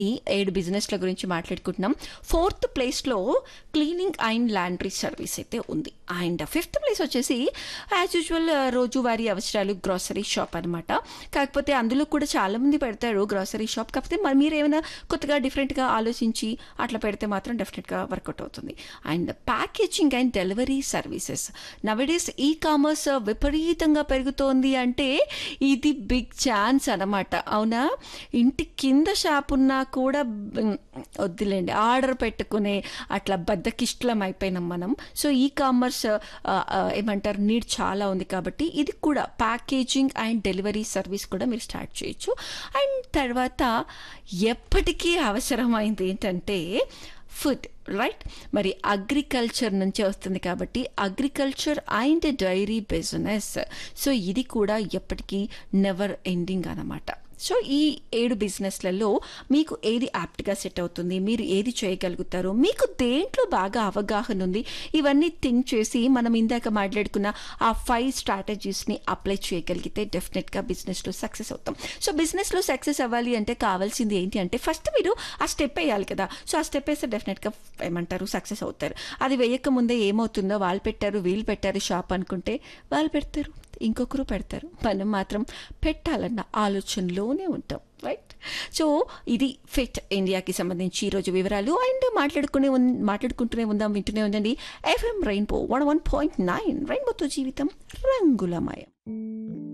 ఈ ఏడు బిజినెస్ల గురించి మాట్లాడుకుంటున్నాం ఫోర్త్ ప్లేస్లో క్లీనింగ్ అండ్ లాండ్రీ సర్వీస్ అయితే ఉంది అండ్ ఫిఫ్త్ ప్లేస్ వచ్చేసి యాజ్ యూజువల్ రోజువారీ అవసరాలు గ్రాసరీ షాప్ అనమాట కాకపోతే అందులో కూడా చాలా మంది పెడతారు గ్రాసరీ షాప్ కాకపోతే మరి మీరు ఏమైనా కొత్తగా డిఫరెంట్గా ఆలోచించి అట్లా పెడితే మాత్రం డెఫినెట్గా వర్కౌట్ అవుతుంది and packaging and delivery services nowadays ecommerce విపరీతంగా పెరుగుతోంది అంటే ఇది బిగ్ ఛాన్స్ అనమాట అవునా ఇంటి కింద షాప్ ఉన్నా కూడా మ్, వద్దులేండి ఆర్డర్ పెట్టుకునే అట్లా బద్దకిష్టలం అయిపోయినాం మనం సో ఈ కామర్స్ ఏమంటారు నీడ్ చాలా ఉంది కాబట్టి ఇది కూడా ప్యాకేజింగ్ అండ్ డెలివరీ సర్వీస్ కూడా మీరు స్టార్ట్ చేయొచ్చు అండ్ తర్వాత ఎప్పటికీ అవసరమైంది ఏంటంటే ఫుడ్ రైట్ మరి అగ్రికల్చర్ నుంచే వస్తుంది కాబట్టి agriculture and dairy business so ఇది కూడా ఎప్పటికీ నెవర్ ఎండింగ్ అనమాట సో ఈ ఏడు బిజినెస్లలో మీకు ఏది యాప్ట్గా సెట్ అవుతుంది మీరు ఏది చేయగలుగుతారు మీకు దేంట్లో బాగా అవగాహన ఉంది ఇవన్నీ థింక్ చేసి మనం ఇందాక మాట్లాడుకున్న ఆ ఫైవ్ స్ట్రాటజీస్ని అప్లై చేయగలిగితే డెఫినెట్గా బిజినెస్లో సక్సెస్ అవుతాం సో బిజినెస్లో సక్సెస్ అవ్వాలి అంటే కావాల్సింది ఏంటి అంటే ఫస్ట్ మీరు ఆ స్టెప్ వేయాలి కదా సో ఆ స్టెప్ వేస్తే డెఫినెట్గా ఏమంటారు సక్సెస్ అవుతారు అది వేయక ముందే ఏమవుతుందో వాళ్ళు పెట్టారు వీళ్ళు పెట్టారు షాప్ అనుకుంటే వాళ్ళు పెడతారు ఇంకొకరు పెడతారు మనం మాత్రం పెట్టాలన్న ఆలోచనలోనే ఉంటాం రైట్ సో ఇది ఫిట్ ఇండియాకి సంబంధించి ఈరోజు వివరాలు అండ్ మాట్లాడుకునే ఉన్- మాట్లాడుకుంటూనే ఉందాం వింటూనే ఉండండి FM rainbow one one point nine రెయిన్బోతో జీవితం రంగులమయం